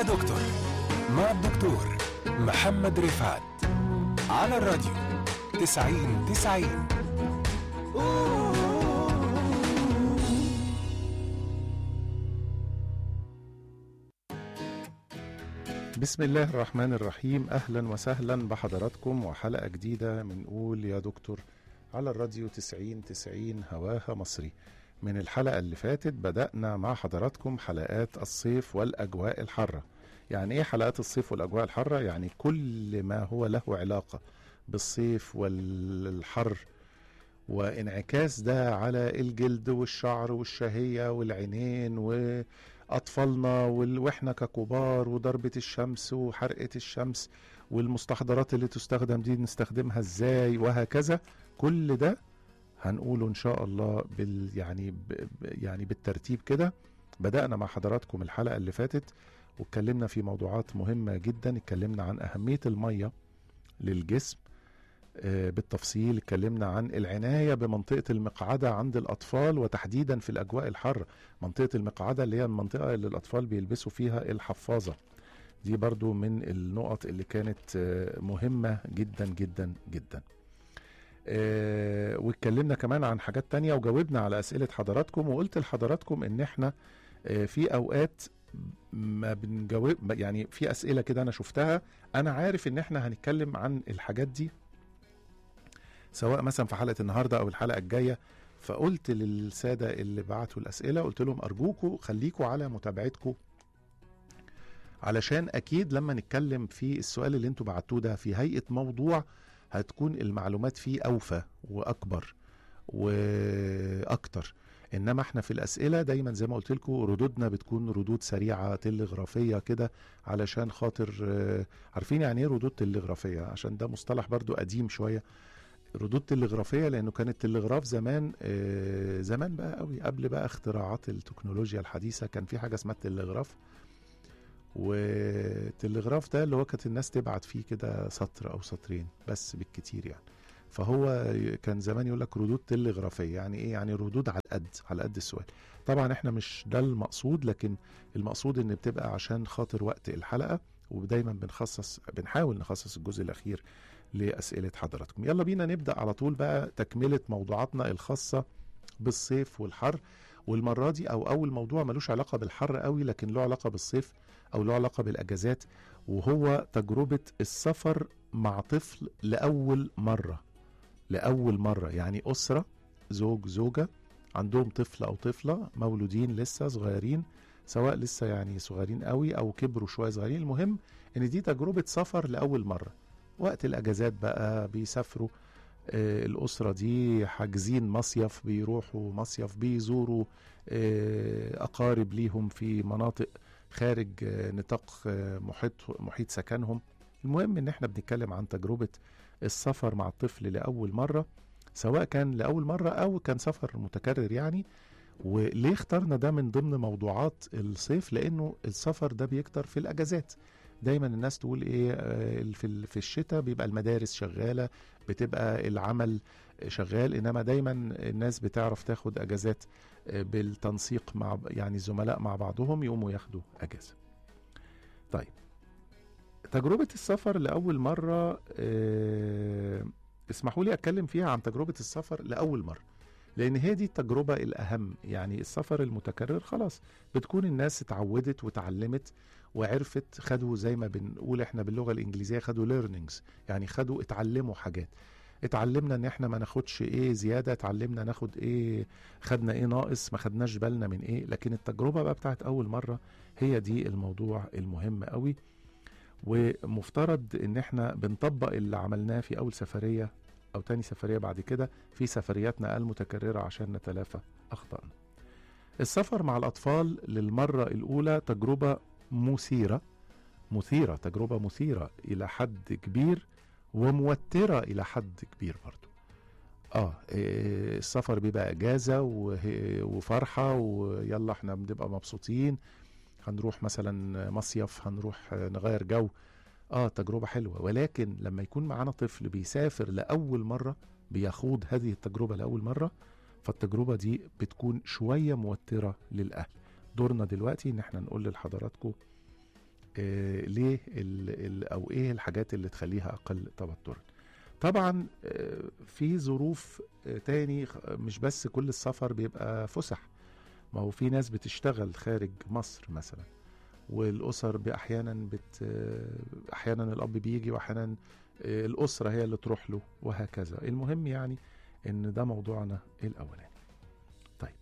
يا دكتور مع الدكتور محمد رفعت على الراديو تسعين تسعين بسم الله الرحمن الرحيم اهلا وسهلا بحضراتكم وحلقه جديده من قول يا دكتور على الراديو 90 90 هواها مصري من الحلقه اللي فاتت بدانا مع حضراتكم حلقات الصيف والاجواء الحاره يعني ايه حلقات الصيف والاجواء الحاره يعني كل ما هو له علاقه بالصيف والحر وانعكاس ده على الجلد والشعر والشهيه والعينين واطفالنا وال- واحنا ككبار وضربه الشمس وحرقه الشمس والمستحضرات اللي تستخدم دي نستخدمها ازاي وهكذا كل ده هنقوله ان شاء الله بال يعني ب ب- يعني بالترتيب كده بدانا مع حضراتكم الحلقه اللي فاتت واتكلمنا في موضوعات مهمه جدا اتكلمنا عن اهميه الميه للجسم آه، بالتفصيل اتكلمنا عن العناية بمنطقة المقعدة عند الأطفال وتحديدا في الأجواء الحارة منطقة المقعدة اللي هي المنطقة اللي الأطفال بيلبسوا فيها الحفاظة دي برضو من النقط اللي كانت آه، مهمة جدا جدا جدا آه، واتكلمنا كمان عن حاجات تانية وجاوبنا على أسئلة حضراتكم وقلت لحضراتكم إن احنا آه، في أوقات ما بنجاوب يعني في أسئلة كده أنا شفتها أنا عارف إن احنا هنتكلم عن الحاجات دي سواء مثلا في حلقه النهارده او الحلقه الجايه فقلت للساده اللي بعتوا الاسئله قلت لهم ارجوكوا خليكوا على متابعتكم علشان اكيد لما نتكلم في السؤال اللي انتوا بعتوه ده في هيئه موضوع هتكون المعلومات فيه اوفى واكبر واكتر انما احنا في الاسئله دايما زي ما قلت لكم ردودنا بتكون ردود سريعه تلغرافيه كده علشان خاطر آه، عارفين يعني ايه ردود تلغرافيه عشان ده مصطلح برضو قديم شويه ردود تلغرافيه لانه كان التلغراف زمان آه، زمان بقى قوي قبل بقى اختراعات التكنولوجيا الحديثه كان في حاجه اسمها التلغراف والتلغراف ده اللي هو كانت الناس تبعت فيه كده سطر او سطرين بس بالكتير يعني فهو كان زمان يقول لك ردود تلغرافيه يعني ايه يعني ردود على القد على قد السؤال طبعا احنا مش ده المقصود لكن المقصود ان بتبقى عشان خاطر وقت الحلقه ودايما بنخصص بنحاول نخصص الجزء الاخير لاسئله حضراتكم يلا بينا نبدا على طول بقى تكمله موضوعاتنا الخاصه بالصيف والحر والمره دي او اول موضوع ملوش علاقه بالحر قوي لكن له علاقه بالصيف او له علاقه بالاجازات وهو تجربه السفر مع طفل لاول مره لاول مره يعني اسره زوج زوجه عندهم طفل او طفله مولودين لسه صغيرين سواء لسه يعني صغيرين قوي او كبروا شويه صغيرين المهم ان دي تجربه سفر لاول مره وقت الاجازات بقى بيسافروا آه، الأسرة دي حاجزين مصيف بيروحوا مصيف بيزوروا آه، أقارب ليهم في مناطق خارج آه، نطاق آه، محيط محيط سكنهم المهم إن إحنا بنتكلم عن تجربة السفر مع الطفل لأول مرة سواء كان لأول مرة أو كان سفر متكرر يعني وليه اخترنا ده من ضمن موضوعات الصيف لأنه السفر ده بيكتر في الأجازات دايما الناس تقول ايه آه، في ال- في الشتاء بيبقى المدارس شغاله بتبقى العمل شغال انما دايما الناس بتعرف تاخد اجازات آه، بالتنسيق مع ب- يعني الزملاء مع بعضهم يقوموا ياخدوا اجازه. طيب تجربه السفر لاول مره آه، اسمحوا لي اتكلم فيها عن تجربه السفر لاول مره لان هي دي التجربه الاهم يعني السفر المتكرر خلاص بتكون الناس اتعودت وتعلمت وعرفت خدوا زي ما بنقول احنا باللغه الانجليزيه خدوا ليرنينجز يعني خدوا اتعلموا حاجات اتعلمنا ان احنا ما ناخدش ايه زياده اتعلمنا ناخد ايه خدنا ايه ناقص ما خدناش بالنا من ايه لكن التجربه بقى بتاعت اول مره هي دي الموضوع المهم قوي ومفترض ان احنا بنطبق اللي عملناه في اول سفريه او تاني سفريه بعد كده في سفرياتنا المتكرره عشان نتلافى اخطائنا السفر مع الاطفال للمره الاولى تجربه مثيره مثيره تجربه مثيره الى حد كبير وموتره الى حد كبير برضو اه إيه، السفر بيبقى اجازه وه- وفرحه ويلا احنا بنبقى مبسوطين هنروح مثلا مصيف هنروح نغير جو اه تجربه حلوه ولكن لما يكون معانا طفل بيسافر لاول مره بيخوض هذه التجربه لاول مره فالتجربه دي بتكون شويه موتره للاهل دورنا دلوقتي ان احنا نقول لحضراتكم آه ليه ال ال او ايه الحاجات اللي تخليها اقل توترا طبعا آه في ظروف آه تاني خ- مش بس كل السفر بيبقى فسح ما هو في ناس بتشتغل خارج مصر مثلا والاسر ب- احيانا بت آه، احيانا الاب بيجي واحيانا آه، الاسره هي اللي تروح له وهكذا المهم يعني ان ده موضوعنا الاولاني طيب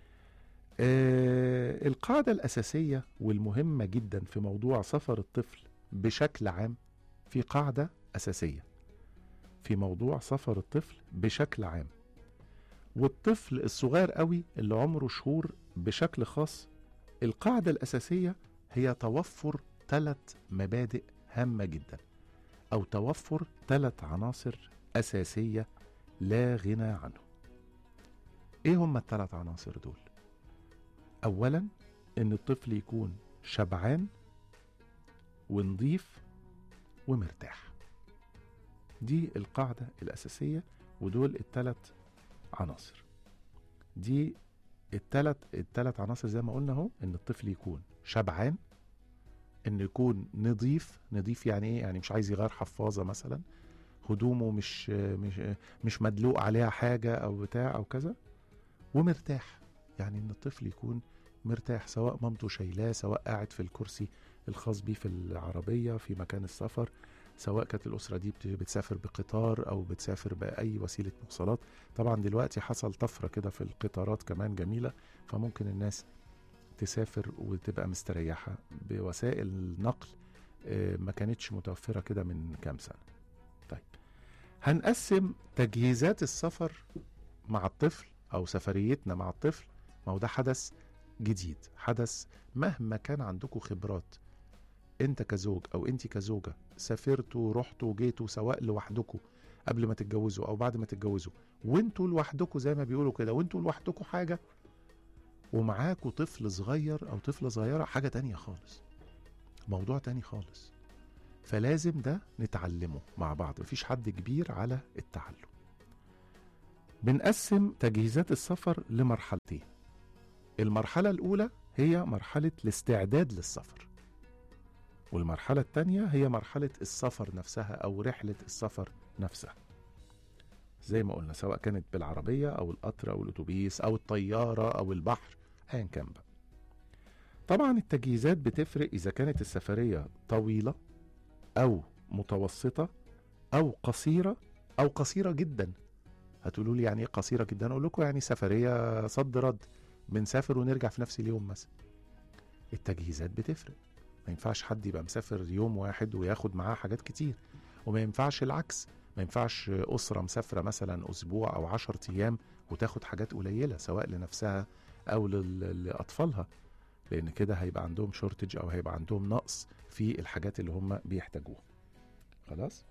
آه القاعده الاساسيه والمهمه جدا في موضوع سفر الطفل بشكل عام في قاعده اساسيه في موضوع سفر الطفل بشكل عام والطفل الصغير قوي اللي عمره شهور بشكل خاص القاعده الاساسيه هي توفر ثلاث مبادئ هامه جدا او توفر ثلاث عناصر اساسيه لا غنى عنه ايه هم الثلاث عناصر دول اولا ان الطفل يكون شبعان ونظيف ومرتاح دي القاعده الاساسيه ودول الثلاث عناصر دي الثلاث الثلاث عناصر زي ما قلنا اهو ان الطفل يكون شبعان ان يكون نظيف نظيف يعني ايه يعني مش عايز يغير حفاظه مثلا هدومه مش مش مش مدلوق عليها حاجه او بتاع او كذا ومرتاح يعني ان الطفل يكون مرتاح سواء مامته شايلاه سواء قاعد في الكرسي الخاص بيه في العربيه في مكان السفر سواء كانت الاسره دي بت- بتسافر بقطار او بتسافر باي وسيله مواصلات طبعا دلوقتي حصل طفره كده في القطارات كمان جميله فممكن الناس تسافر وتبقى مستريحه بوسائل النقل آه، ما كانتش متوفره كده من كام سنه طيب هنقسم تجهيزات السفر مع الطفل او سفريتنا مع الطفل ما هو ده حدث جديد حدث مهما كان عندكم خبرات انت كزوج او انت كزوجه سافرتوا رحتوا جيتوا سواء لوحدكم قبل ما تتجوزوا او بعد ما تتجوزوا وانتوا لوحدكم زي ما بيقولوا كده وانتوا لوحدكم حاجه ومعاكوا طفل صغير او طفله صغيره حاجه تانية خالص موضوع تاني خالص فلازم ده نتعلمه مع بعض مفيش حد كبير على التعلم بنقسم تجهيزات السفر لمرحلتين المرحلة الأولى هي مرحلة الاستعداد للسفر والمرحلة الثانية هي مرحلة السفر نفسها أو رحلة السفر نفسها زي ما قلنا سواء كانت بالعربية أو القطر أو الأتوبيس أو الطيارة أو البحر أيا كان بقى طبعا التجهيزات بتفرق إذا كانت السفرية طويلة أو متوسطة أو قصيرة أو قصيرة جدا هتقولوا لي يعني ايه قصيرة جدا أقول لكم يعني سفرية صد رد بنسافر ونرجع في نفس اليوم مثلا التجهيزات بتفرق ما ينفعش حد يبقى مسافر يوم واحد وياخد معاه حاجات كتير وما ينفعش العكس ما ينفعش أسرة مسافرة مثلا أسبوع أو عشر أيام وتاخد حاجات قليلة سواء لنفسها أو لل- لأطفالها لأن كده هيبقى عندهم شورتج أو هيبقى عندهم نقص في الحاجات اللي هم بيحتاجوها خلاص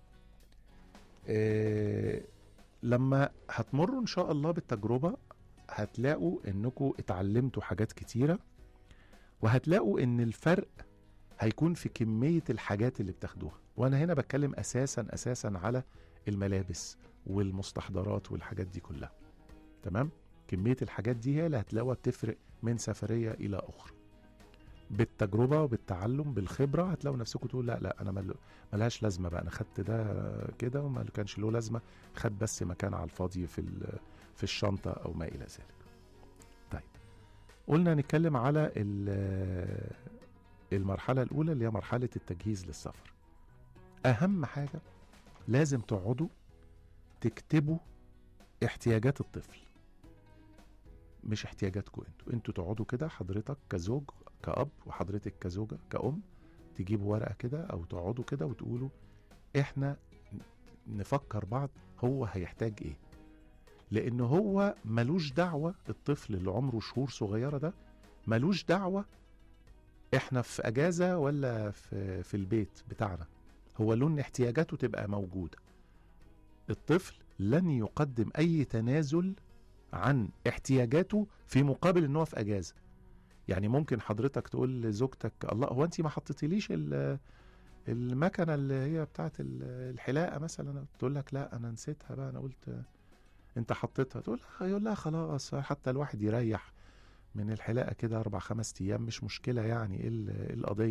آه لما هتمروا إن شاء الله بالتجربة هتلاقوا انكم اتعلمتوا حاجات كتيرة وهتلاقوا ان الفرق هيكون في كمية الحاجات اللي بتاخدوها وانا هنا بتكلم اساسا اساسا على الملابس والمستحضرات والحاجات دي كلها تمام كمية الحاجات دي هي اللي هتلاقوها بتفرق من سفرية الى اخرى بالتجربة وبالتعلم بالخبرة هتلاقوا نفسكم تقول لا لا انا مل- ملهاش لازمة بقى انا خدت ده كده وما كانش له لازمة خد بس مكان على الفاضي في ال- في الشنطة او ما الى ذلك طيب قلنا نتكلم على ال- المرحلة الأولى اللي هي مرحلة التجهيز للسفر أهم حاجة لازم تقعدوا تكتبوا احتياجات الطفل مش احتياجاتكم انتوا انتوا تقعدوا كده حضرتك كزوج كأب وحضرتك كزوجة كأم تجيبوا ورقة كده أو تقعدوا كده وتقولوا احنا نفكر بعض هو هيحتاج ايه لان هو ملوش دعوة الطفل اللي عمره شهور صغيرة ده ملوش دعوة احنا في اجازة ولا في, في البيت بتاعنا هو لون احتياجاته تبقى موجودة الطفل لن يقدم اي تنازل عن احتياجاته في مقابل ان هو في اجازة يعني ممكن حضرتك تقول لزوجتك الله هو انت ما حطيتيليش ال- المكنة اللي هي بتاعت ال- الحلاقة مثلا تقول لك لا انا نسيتها بقى انا قلت انت حطيتها تقول لها يقول لها خلاص حتى الواحد يريح من الحلاقه كده اربع خمس ايام مش مشكله يعني ايه ال- إيه القضيه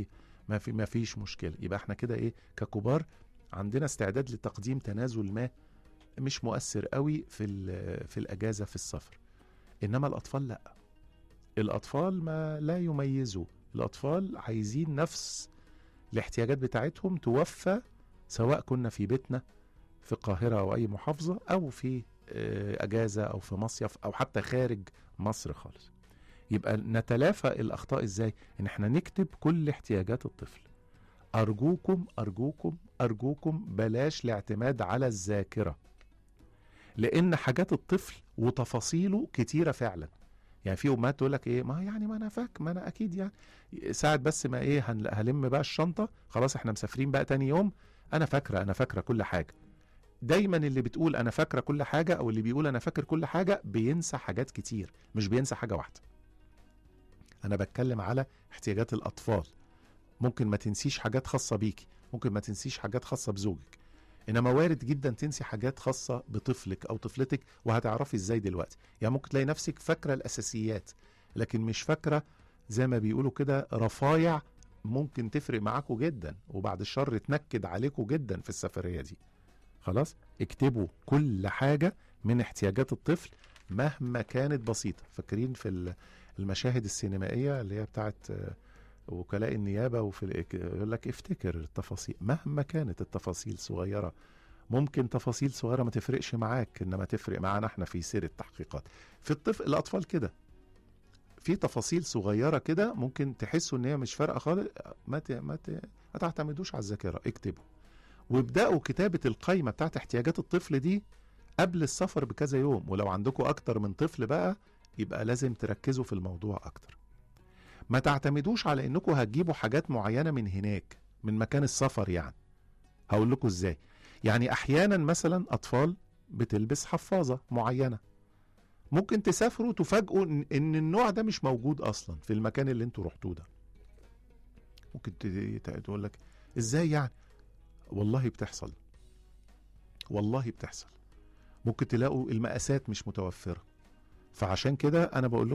ما في ما فيش مشكله يبقى احنا كده ايه ككبار عندنا استعداد لتقديم تنازل ما مش مؤثر قوي في ال- في الاجازه في السفر انما الاطفال لا الاطفال ما لا يميزوا الاطفال عايزين نفس الاحتياجات بتاعتهم توفى سواء كنا في بيتنا في القاهره او اي محافظه او في آه، اجازه او في مصيف او حتى خارج مصر خالص يبقى نتلافى الاخطاء ازاي ان احنا نكتب كل احتياجات الطفل ارجوكم ارجوكم ارجوكم بلاش الاعتماد على الذاكره لان حاجات الطفل وتفاصيله كتيره فعلا يعني في امهات تقول لك ايه ما يعني ما انا فاك ما انا اكيد يعني ساعة بس ما ايه هن- هلم بقى الشنطه خلاص احنا مسافرين بقى تاني يوم انا فاكره انا فاكره كل حاجه دايما اللي بتقول انا فاكره كل حاجه او اللي بيقول انا فاكر كل حاجه بينسى حاجات كتير مش بينسى حاجه واحده انا بتكلم على احتياجات الاطفال ممكن ما تنسيش حاجات خاصه بيكي ممكن ما تنسيش حاجات خاصه بزوجك انما وارد جدا تنسي حاجات خاصه بطفلك او طفلتك وهتعرفي ازاي دلوقتي يعني ممكن تلاقي نفسك فاكره الاساسيات لكن مش فاكره زي ما بيقولوا كده رفايع ممكن تفرق معاكم جدا وبعد الشر تنكد عليكم جدا في السفريه دي خلاص اكتبوا كل حاجه من احتياجات الطفل مهما كانت بسيطه فاكرين في ال- المشاهد السينمائيه اللي هي بتاعت آه، وكلاء النيابه وفي الإك- يقول لك افتكر التفاصيل مهما كانت التفاصيل صغيره ممكن تفاصيل صغيره ما تفرقش معاك انما تفرق معانا احنا في سير التحقيقات في الطفل الاطفال كده في تفاصيل صغيره كده ممكن تحسوا ان هي مش فارقه خالص ما ت... ما, ت... ما تعتمدوش على الذاكره اكتبوا وابداوا كتابه القائمه بتاعت احتياجات الطفل دي قبل السفر بكذا يوم ولو عندكم اكتر من طفل بقى يبقى لازم تركزوا في الموضوع اكتر ما تعتمدوش على انكم هتجيبوا حاجات معينه من هناك من مكان السفر يعني هقول لكم ازاي يعني احيانا مثلا اطفال بتلبس حفاظه معينه ممكن تسافروا تفاجئوا ان إن النوع ده مش موجود اصلا في المكان اللي انتوا رحتوه ده ممكن ت- ت- تقول لك ازاي يعني والله بتحصل والله بتحصل ممكن تلاقوا المقاسات مش متوفره فعشان كده انا بقول لكم